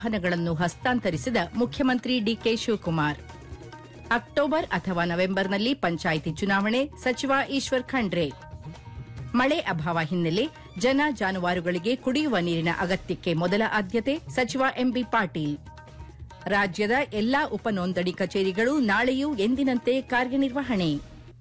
ವಾಹನಗಳನ್ನು ಹಸ್ತಾಂತರಿಸಿದ ಮುಖ್ಯಮಂತ್ರಿ DK Shivakumar October ಅಥವಾ ನವೆಂಬರ್ನಲ್ಲಿ ಪಂಚಾಯಿತಿ ಚುನಾವಣೆ ಸಚಿವ ಈಶ್ವರ್ ಖಂಡ್ರೆ ಮಳೆ ಅಭಾವ ಹಿನ್ನೆಲೆ ಜನ ಜಾನುವಾರುಗಳಿಗೆ ಕುಡಿಯುವ ನೀರಿನ ಅಗತ್ಯಕ್ಕೆ ಮೊದಲ ಆದ್ಯತೆ ಸಚಿವ ಎಂಬಿ ಪಾಟೀಲ್ ರಾಜ್ಯದ ಎಲ್ಲಾ ಉಪನೋಂದಣಿ ಕಚೇರಿಗಳು ನಾಳೆಯೂ ಎಂದಿನಂತೆ ಕಾರ್ಯನಿರ್ವಹಣೆ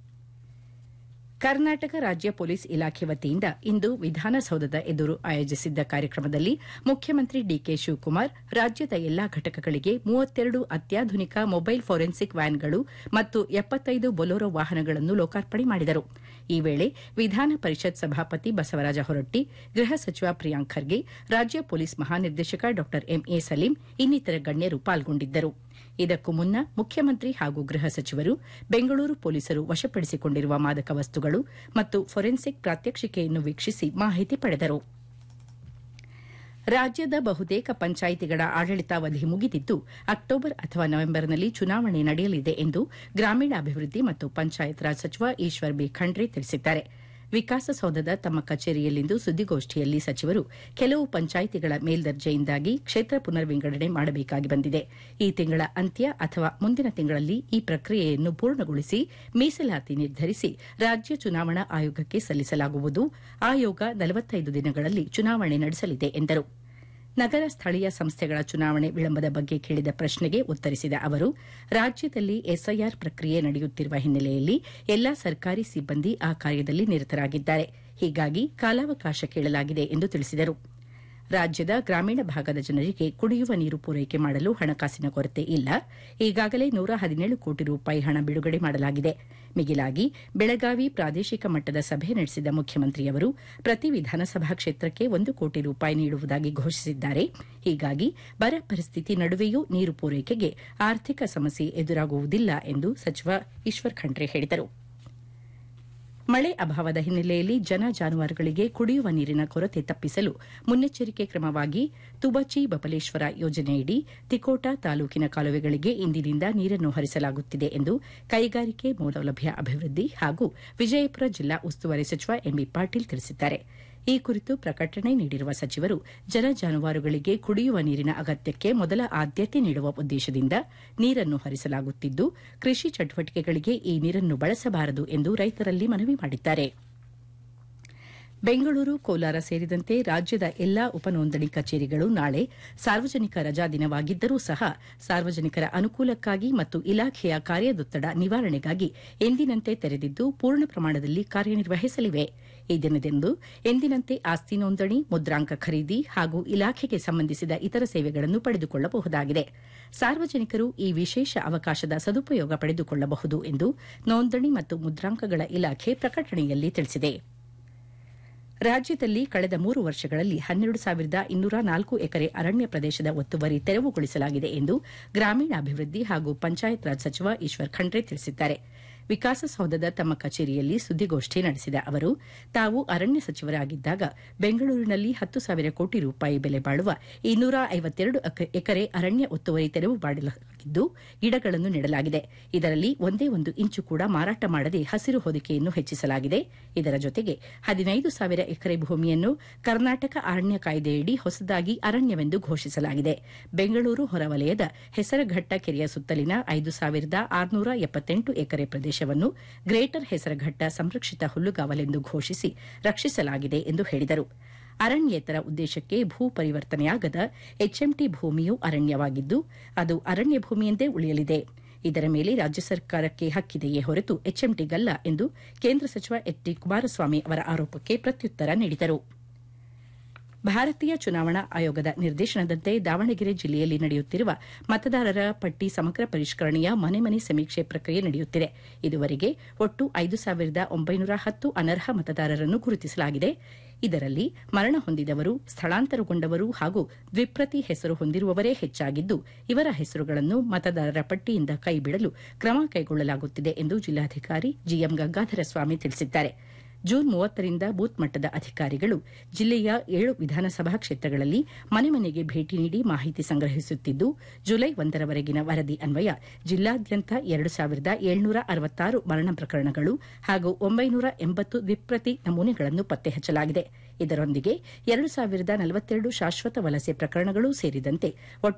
ಕರ್ನಾಟಕ ರಾಜ್ಯ ಪೊಲೀಸ್ ಇಲಾಖೆ ವತಿಯಿಂದ ಇಂದು ವಿಧಾನಸೌಧದ ಎದುರು ಆಯೋಜಿಸಿದ್ದ ಕಾರ್ಯಕ್ರಮದಲ್ಲಿ ಮುಖ್ಯಮಂತ್ರಿ ಡಿಕೆ ಶಿವಕುಮಾರ್ ರಾಜ್ಯದ ಎಲ್ಲಾ ಘಟಕಗಳಿಗೆ ಮೂವತ್ತೆರಡು ಅತ್ಯಾಧುನಿಕ ಮೊಬೈಲ್ ಫೋರೆನ್ಸಿಕ್ ವ್ಯಾನ್ಗಳು ಮತ್ತು ಎಪ್ಪತ್ತೈದು ಬೊಲೊರೋ ವಾಹನಗಳನ್ನು ಲೋಕಾರ್ಪಣೆ ಮಾಡಿದರು ಈ ವೇಳೆ ವಿಧಾನ ಪರಿಷತ್ ಸಭಾಪತಿ ಬಸವರಾಜ ಹೊರಟ್ಟಿ ಗೃಹ ಸಚಿವ ಪ್ರಿಯಾಂಕ್ ಖರ್ಗೆ ರಾಜ್ಯ ಪೊಲೀಸ್ ಮಹಾನಿರ್ದೇಶಕ ಡಾ ಎಂಎ ಸಲೀಂ ಇನ್ನಿತರ ಗಣ್ಯರು ಪಾಲ್ಗೊಂಡಿದ್ದರು ಇದಕ್ಕೂ ಮುನ್ನ ಮುಖ್ಯಮಂತ್ರಿ ಹಾಗೂ ಗೃಹ ಸಚಿವರು ಬೆಂಗಳೂರು ಪೊಲೀಸರು ವಶಪಡಿಸಿಕೊಂಡಿರುವ ಮಾದಕ ವಸ್ತುಗಳು ಮತ್ತು ಫೊರೆನ್ಸಿಕ್ ಪ್ರಾತ್ಯಕ್ಷಿಕೆಯನ್ನು ವೀಕ್ಷಿಸಿ ಮಾಹಿತಿ ಪಡೆದರು ರಾಜ್ಯದ ಬಹುತೇಕ ಪಂಚಾಯಿತಿಗಳ ಆಡಳಿತಾವಧಿ ಮುಗಿದಿದ್ದು ಅಕ್ಟೋಬರ್ ಅಥವಾ ನವೆಂಬರ್ನಲ್ಲಿ ಚುನಾವಣೆ ನಡೆಯಲಿದೆ ಎಂದು ಗ್ರಾಮೀಣಾಭಿವೃದ್ಧಿ ಮತ್ತು ಪಂಚಾಯತ್ ರಾಜ್ ಸಚಿವ ಈಶ್ವರ್ ಬಿ ಖಂಡ್ರೆ ತಿಳಿಸಿದ್ದಾರೆ ವಿಕಾಸಸೌಧದ ತಮ್ಮ ಕಚೇರಿಯಲ್ಲಿಂದು ಸುದ್ದಿಗೋಷ್ಠಿಯಲ್ಲಿ ಸಚಿವರು ಕೆಲವು ಪಂಚಾಯಿತಿಗಳ ಮೇಲ್ದರ್ಜೆಯಿಂದಾಗಿ ಕ್ಷೇತ್ರ ಪುನರ್ವಿಂಗಡಣೆ ಮಾಡಬೇಕಾಗಿ ಬಂದಿದೆ ಈ ತಿಂಗಳ ಅಂತ್ಯ ಅಥವಾ ಮುಂದಿನ ತಿಂಗಳಲ್ಲಿ ಈ ಪ್ರಕ್ರಿಯೆಯನ್ನು ಪೂರ್ಣಗೊಳಿಸಿ ಮೀಸಲಾತಿ ನಿರ್ಧರಿಸಿ ರಾಜ್ಯ ಚುನಾವಣಾ ಆಯೋಗಕ್ಕೆ ಸಲ್ಲಿಸಲಾಗುವುದು ಆಯೋಗ ನಲವತ್ತೈದು ದಿನಗಳಲ್ಲಿ ಚುನಾವಣೆ ನಡೆಸಲಿದೆ ಎಂದರು ನಗರ ಸ್ಥಳೀಯ ಸಂಸ್ಥೆಗಳ ಚುನಾವಣೆ ವಿಳಂಬದ ಬಗ್ಗೆ ಕೇಳಿದ ಪ್ರಶ್ನೆಗೆ ಉತ್ತರಿಸಿದ ಅವರು ರಾಜ್ಯದಲ್ಲಿ ಎಸ್ಐಆರ್ ಪ್ರಕ್ರಿಯೆ ನಡೆಯುತ್ತಿರುವ ಹಿನ್ನೆಲೆಯಲ್ಲಿ ಎಲ್ಲಾ ಸರ್ಕಾರಿ ಸಿಬ್ಬಂದಿ ಆ ಕಾರ್ಯದಲ್ಲಿ ನಿರತರಾಗಿದ್ದಾರೆ ಹೀಗಾಗಿ ಕಾಲಾವಕಾಶ ಕೇಳಲಾಗಿದೆ ಎಂದು ತಿಳಿಸಿದರು ರಾಜ್ಯದ ಗ್ರಾಮೀಣ ಭಾಗದ ಜನರಿಗೆ ಕುಡಿಯುವ ನೀರು ಪೂರೈಕೆ ಮಾಡಲು ಹಣಕಾಸಿನ ಕೊರತೆ ಇಲ್ಲ ಈಗಾಗಲೇ ನೂರ ಹದಿನೇಳು ಕೋಟಿ ರೂಪಾಯಿ ಹಣ ಬಿಡುಗಡೆ ಮಾಡಲಾಗಿದೆ ಮಿಗಿಲಾಗಿ ಬೆಳಗಾವಿ ಪ್ರಾದೇಶಿಕ ಮಟ್ಟದ ಸಭೆ ನಡೆಸಿದ ಮುಖ್ಯಮಂತ್ರಿಯವರು ಪ್ರತಿ ವಿಧಾನಸಭಾ ಕ್ಷೇತ್ರಕ್ಕೆ ಒಂದು ಕೋಟಿ ರೂಪಾಯಿ ನೀಡುವುದಾಗಿ ಘೋಷಿಸಿದ್ದಾರೆ ಹೀಗಾಗಿ ಬರ ಪರಿಸ್ಥಿತಿ ನಡುವೆಯೂ ನೀರು ಪೂರೈಕೆಗೆ ಆರ್ಥಿಕ ಸಮಸ್ಯೆ ಎದುರಾಗುವುದಿಲ್ಲ ಎಂದು ಸಚಿವ ಈಶ್ವರ್ ಖಂಡ್ರೆ ಹೇಳಿದರು ಮಳೆ ಅಭಾವದ ಹಿನ್ನೆಲೆಯಲ್ಲಿ ಜನ ಜಾನುವಾರುಗಳಿಗೆ ಕುಡಿಯುವ ನೀರಿನ ಕೊರತೆ ತಪ್ಪಿಸಲು ಮುನ್ನೆಚ್ಚರಿಕೆ ಕ್ರಮವಾಗಿ ತುಬಚಿ ಬಬಲೇಶ್ವರ ಯೋಜನೆಯಡಿ ತಿಕೋಟ ತಾಲೂಕಿನ ಕಾಲುವೆಗಳಿಗೆ ಇಂದಿನಿಂದ ನೀರನ್ನು ಹರಿಸಲಾಗುತ್ತಿದೆ ಎಂದು ಕೈಗಾರಿಕೆ ಮೂಲಸೌಲಭ್ಯ ಅಭಿವೃದ್ಧಿ ಹಾಗೂ ವಿಜಯಪುರ ಜಿಲ್ಲಾ ಉಸ್ತುವಾರಿ ಸಚಿವ ಎಂಬಿ ಪಾಟೀಲ್ ತಿಳಿಸಿದ್ದಾರೆ ಈ ಕುರಿತು ಪ್ರಕಟಣೆ ನೀಡಿರುವ ಸಚಿವರು ಜನ ಜಾನುವಾರುಗಳಿಗೆ ಕುಡಿಯುವ ನೀರಿನ ಅಗತ್ಯಕ್ಕೆ ಮೊದಲ ಆದ್ಯತೆ ನೀಡುವ ಉದ್ದೇಶದಿಂದ ನೀರನ್ನು ಹರಿಸಲಾಗುತ್ತಿದ್ದು ಕೃಷಿ ಚಟುವಟಿಕೆಗಳಿಗೆ ಈ ನೀರನ್ನು ಬಳಸಬಾರದು ಎಂದು ರೈತರಲ್ಲಿ ಮನವಿ ಮಾಡಿದ್ದಾರೆ ಬೆಂಗಳೂರು ಕೋಲಾರ ಸೇರಿದಂತೆ ರಾಜ್ಯದ ಎಲ್ಲಾ ಉಪನೋಂದಣಿ ಕಚೇರಿಗಳು ನಾಳೆ ಸಾರ್ವಜನಿಕ ರಜಾ ದಿನವಾಗಿದ್ದರೂ ಸಹ ಸಾರ್ವಜನಿಕರ ಅನುಕೂಲಕ್ಕಾಗಿ ಮತ್ತು ಇಲಾಖೆಯ ಕಾರ್ಯದೊತ್ತಡ ನಿವಾರಣೆಗಾಗಿ ಎಂದಿನಂತೆ ತೆರೆದಿದ್ದು ಪೂರ್ಣ ಪ್ರಮಾಣದಲ್ಲಿ ಕಾರ್ಯನಿರ್ವಹಿಸಲಿವೆ ಈ ದಿನದಂದು ಎಂದಿನಂತೆ ಆಸ್ತಿ ನೋಂದಣಿ ಮುದ್ರಾಂಕ ಖರೀದಿ ಹಾಗೂ ಇಲಾಖೆಗೆ ಸಂಬಂಧಿಸಿದ ಇತರ ಸೇವೆಗಳನ್ನು ಪಡೆದುಕೊಳ್ಳಬಹುದಾಗಿದೆ ಸಾರ್ವಜನಿಕರು ಈ ವಿಶೇಷ ಅವಕಾಶದ ಸದುಪಯೋಗ ಪಡೆದುಕೊಳ್ಳಬಹುದು ಎಂದು ನೋಂದಣಿ ಮತ್ತು ಮುದ್ರಾಂಕಗಳ ಇಲಾಖೆ ಪ್ರಕಟಣೆಯಲ್ಲಿ ತಿಳಿಸಿದೆ ರಾಜ್ಯದಲ್ಲಿ ಕಳೆದ ಮೂರು ವರ್ಷಗಳಲ್ಲಿ ಹನ್ನೆರಡು ಸಾವಿರದ ಇನ್ನೂರ ನಾಲ್ಕು ಎಕರೆ ಅರಣ್ಯ ಪ್ರದೇಶದ ಒತ್ತುವರಿ ತೆರವುಗೊಳಿಸಲಾಗಿದೆ ಎಂದು ಗ್ರಾಮೀಣಾಭಿವೃದ್ಧಿ ಹಾಗೂ ಪಂಚಾಯತ್ ರಾಜ್ ಸಚಿವ ಈಶ್ವರ್ ಖಂಡ್ರೆ ತಿಳಿಸಿದ್ದಾರೆ ವಿಕಾಸಸೌಧದ ತಮ್ಮ ಕಚೇರಿಯಲ್ಲಿ ಸುದ್ದಿಗೋಷ್ಠಿ ನಡೆಸಿದ ಅವರು ತಾವು ಅರಣ್ಯ ಸಚಿವರಾಗಿದ್ದಾಗ ಬೆಂಗಳೂರಿನಲ್ಲಿ ಹತ್ತು ಸಾವಿರ ಕೋಟಿ ರೂಪಾಯಿ ಬೆಲೆ ಬಾಳುವ ಇನ್ನೂರ ಐವತ್ತೆರಡು ಎಕರೆ ಅರಣ್ಯ ಒತ್ತುವರಿ ತೆರವು ಮಾಡಲಾಗಿದ್ದು ಗಿಡಗಳನ್ನು ನೆಡಲಾಗಿದೆ ಇದರಲ್ಲಿ ಒಂದೇ ಒಂದು ಇಂಚು ಕೂಡ ಮಾರಾಟ ಮಾಡದೆ ಹಸಿರು ಹೊದಿಕೆಯನ್ನು ಹೆಚ್ಚಿಸಲಾಗಿದೆ ಇದರ ಜೊತೆಗೆ ಹದಿನೈದು ಸಾವಿರ ಎಕರೆ ಭೂಮಿಯನ್ನು ಕರ್ನಾಟಕ ಅರಣ್ಯ ಕಾಯ್ದೆಯಡಿ ಹೊಸದಾಗಿ ಅರಣ್ಯವೆಂದು ಘೋಷಿಸಲಾಗಿದೆ ಬೆಂಗಳೂರು ಹೊರವಲಯದ ಹೆಸರಘಟ್ಟ ಕೆರೆಯ ಸುತ್ತಲಿನ ಐದು ಸಾವಿರದ ಆರುನೂರ ಎಪ್ಪತ್ತೆಂಟು ಎಕರೆ ಪ್ರದೇಶವನ್ನು ಗ್ರೇಟರ್ ಹೆಸರಘಟ್ಟ ಸಂರಕ್ಷಿತ ಹುಲ್ಲುಗಾವಲೆಂದು ಘೋಷಿಸಿ ರಕ್ಷಿಸಲಾಗಿದೆ ಎಂದು ಹೇಳಿದರು ಅರಣ್ಯೇತರ ಉದ್ದೇಶಕ್ಕೆ ಭೂ ಪರಿವರ್ತನೆಯಾಗದ ಎಚ್ಎಂಟಿ ಭೂಮಿಯೂ ಅರಣ್ಯವಾಗಿದ್ದು ಅದು ಅರಣ್ಯ ಭೂಮಿಯೆಂದೇ ಉಳಿಯಲಿದೆ ಇದರ ಮೇಲೆ ರಾಜ್ಯ ಸರ್ಕಾರಕ್ಕೆ ಹಕ್ಕಿದೆಯೇ ಹೊರತು ಎಚ್ಎಂಟಿಗಲ್ಲ ಎಂದು ಕೇಂದ್ರ ಸಚಿವ ಎಚ್ ಡಿ ಕುಮಾರಸ್ವಾಮಿ ಅವರ ಆರೋಪಕ್ಕೆ ಪ್ರತ್ಯುತ್ತರ ನೀಡಿದರು ಭಾರತೀಯ ಚುನಾವಣಾ ಆಯೋಗದ ನಿರ್ದೇಶನದಂತೆ ದಾವಣಗೆರೆ ಜಿಲ್ಲೆಯಲ್ಲಿ ನಡೆಯುತ್ತಿರುವ ಮತದಾರರ ಪಟ್ಟಿ ಸಮಗ್ರ ಪರಿಷ್ಕರಣೆಯ ಮನೆ ಮನೆ ಸಮೀಕ್ಷೆ ಪ್ರಕ್ರಿಯೆ ನಡೆಯುತ್ತಿದೆ ಇದುವರೆಗೆ ಒಟ್ಟು ಐದು ಸಾವಿರದ ಒಂಬೈನೂರ ಹತ್ತು ಅನರ್ಹ ಮತದಾರರನ್ನು ಗುರುತಿಸಲಾಗಿದೆ ಇದರಲ್ಲಿ ಮರಣ ಹೊಂದಿದವರು ಸ್ಥಳಾಂತರಗೊಂಡವರು ಹಾಗೂ ದ್ವಿಪ್ರತಿ ಹೆಸರು ಹೊಂದಿರುವವರೇ ಹೆಚ್ಚಾಗಿದ್ದು ಇವರ ಹೆಸರುಗಳನ್ನು ಮತದಾರರ ಪಟ್ಟಿಯಿಂದ ಕೈಬಿಡಲು ಕ್ರಮ ಕೈಗೊಳ್ಳಲಾಗುತ್ತಿದೆ ಎಂದು ಜಿಲ್ಲಾಧಿಕಾರಿ ಜಿಎಂ ಗಂಗಾಧರ ಸ್ವಾಮಿ ತಿಳಿಸಿದ್ದಾರೆ ಜೂನ್ ಮೂವತ್ತರಿಂದ ಬೂತ್ ಮಟ್ಟದ ಅಧಿಕಾರಿಗಳು ಜಿಲ್ಲೆಯ ಏಳು ವಿಧಾನಸಭಾ ಕ್ಷೇತ್ರಗಳಲ್ಲಿ ಮನೆ ಮನೆಗೆ ಭೇಟಿ ನೀಡಿ ಮಾಹಿತಿ ಸಂಗ್ರಹಿಸುತ್ತಿದ್ದು ಜುಲೈ ಒಂದರವರೆಗಿನ ವರದಿ ಅನ್ವಯ ಜಿಲ್ಲಾದ್ಯಂತ ಎರಡು ಸಾವಿರದ ಏಳ್ನೂರ ಅರವತ್ತಾರು ಮರಣ ಪ್ರಕರಣಗಳು ಹಾಗೂ ಒಂಬೈನೂರ ಎಂಬತ್ತು ದ್ವಿಪ್ರತಿ ನಮೂನೆಗಳನ್ನು ಪತ್ತೆ ಹಚ್ಚಲಾಗಿದೆ ಇದರೊಂದಿಗೆ ಎರಡು ಸಾವಿರದ ನಲವತ್ತೆರಡು ಶಾಶ್ವತ ವಲಸೆ ಪ್ರಕರಣಗಳೂ ಸೇರಿದಂತೆ ಒಟ್ಟು